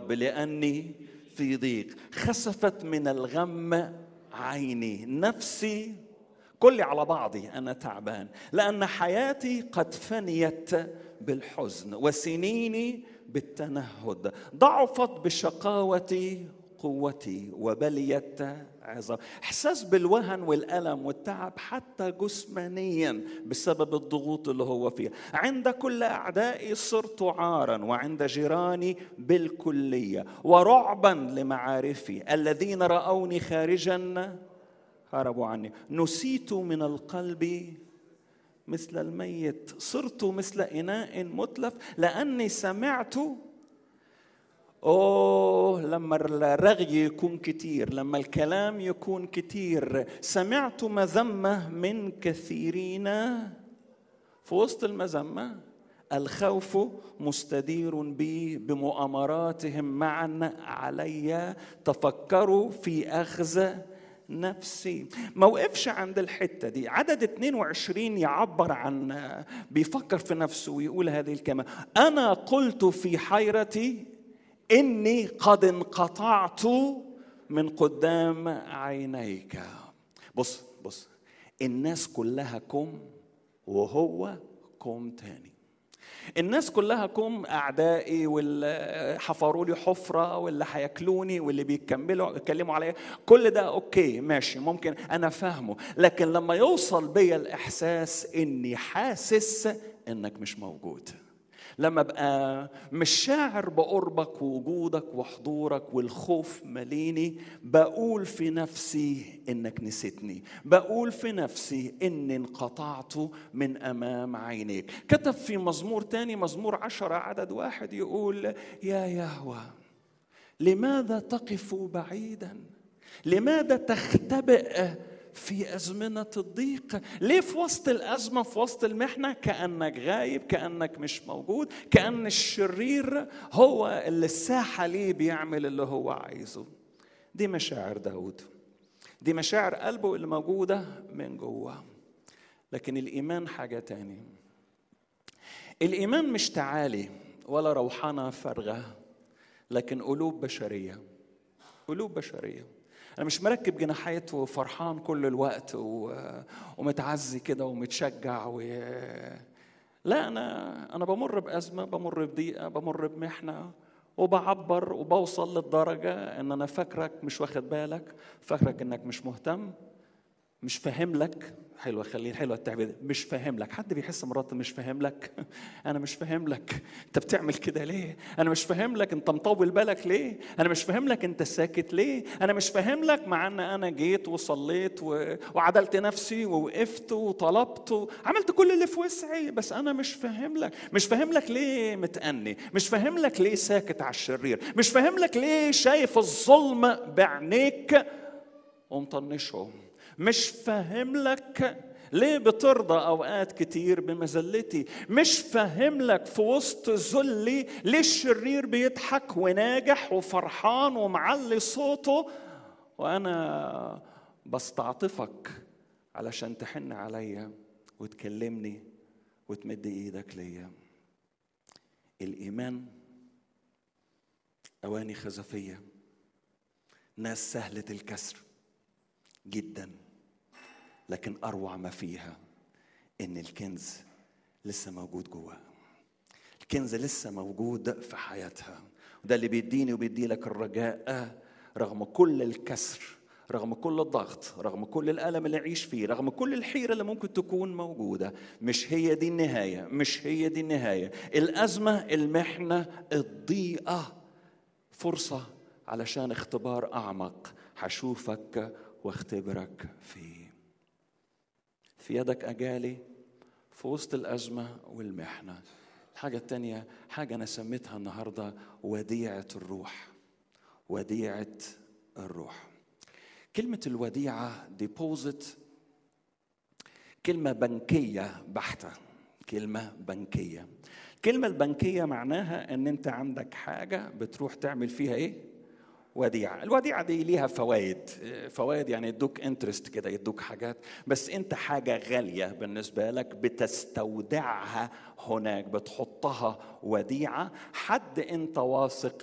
الرب لاني في ضيق خسفت من الغم عيني نفسي كلي على بعضي انا تعبان لان حياتي قد فنيت بالحزن وسنيني بالتنهد ضعفت بشقاوتي قوتي وبليت عظام احساس بالوهن والالم والتعب حتى جسمانيا بسبب الضغوط اللي هو فيها عند كل اعدائي صرت عارا وعند جيراني بالكليه ورعبا لمعارفي الذين راوني خارجا هربوا عني نسيت من القلب مثل الميت صرت مثل اناء متلف لاني سمعت اوه لما الرغي يكون كتير لما الكلام يكون كتير سمعت مذمه من كثيرين في وسط المذمه الخوف مستدير بي بمؤامراتهم معا علي تفكروا في اخذ نفسي ما وقفش عند الحتة دي عدد 22 يعبر عن بيفكر في نفسه ويقول هذه الكلمة أنا قلت في حيرتي إني قد انقطعت من قدام عينيك بص بص الناس كلها كم وهو كم تاني الناس كلها كم اعدائي واللي حفروا لي حفره واللي هياكلوني واللي بيكملوا يتكلموا عليا كل ده اوكي ماشي ممكن انا فاهمه لكن لما يوصل بيا الاحساس اني حاسس انك مش موجود لما ابقى مش شاعر بقربك ووجودك وحضورك والخوف مليني بقول في نفسي انك نسيتني بقول في نفسي اني انقطعت من امام عينيك كتب في مزمور تاني مزمور عشرة عدد واحد يقول يا يهوه لماذا تقف بعيدا لماذا تختبئ في أزمنة الضيق ليه في وسط الأزمة في وسط المحنة كأنك غايب كأنك مش موجود كأن الشرير هو اللي الساحة ليه بيعمل اللي هو عايزه دي مشاعر داود دي مشاعر قلبه اللي موجودة من جوه لكن الإيمان حاجة تاني الإيمان مش تعالي ولا روحانة فارغة لكن قلوب بشرية قلوب بشريه انا مش مركب جناحات وفرحان كل الوقت و... ومتعزي كده ومتشجع و... لا انا انا بمر بازمه بمر بضيقه بمر بمحنه وبعبر وبوصل للدرجه ان انا فاكرك مش واخد بالك فاكرك انك مش مهتم مش فاهم لك حلوه خليه حلوه التعبير مش فاهم لك حد بيحس مرات مش فاهم لك انا مش فاهم لك انت بتعمل كده ليه انا مش فاهم لك انت مطول بالك ليه انا مش فاهم لك انت ساكت ليه انا مش فاهم لك مع ان انا جيت وصليت و... وعدلت نفسي ووقفت وطلبت وعملت كل اللي في وسعي بس انا مش فاهم لك مش فاهم لك ليه متأني مش فاهم لك ليه ساكت على الشرير مش فاهم لك ليه شايف الظلم بعينيك ومطنشه مش فاهم لك ليه بترضى اوقات كتير بمذلتي مش فاهم لك في وسط ذلي ليه الشرير بيضحك وناجح وفرحان ومعلي صوته وانا بستعطفك علشان تحن عليا وتكلمني وتمد ايدك ليا الايمان اواني خزفيه ناس سهله الكسر جدا لكن اروع ما فيها ان الكنز لسه موجود جواها الكنز لسه موجود في حياتها وده اللي بيديني وبيدي لك الرجاء رغم كل الكسر رغم كل الضغط رغم كل الألم اللي أعيش فيه رغم كل الحيرة اللي ممكن تكون موجودة مش هي دي النهاية مش هي دي النهاية الأزمة المحنة الضيقة فرصة علشان اختبار أعمق هشوفك واختبرك فيه في يدك أجالي في وسط الأزمة والمحنة الحاجة التانية حاجة أنا سميتها النهاردة وديعة الروح وديعة الروح كلمة الوديعة ديبوزيت كلمة بنكية بحتة كلمة بنكية الكلمة البنكية معناها ان انت عندك حاجة بتروح تعمل فيها ايه؟ وديعة الوديعة دي ليها فوائد فوائد يعني يدوك انترست كده يدوك حاجات بس انت حاجة غالية بالنسبة لك بتستودعها هناك بتحطها وديعة حد انت واثق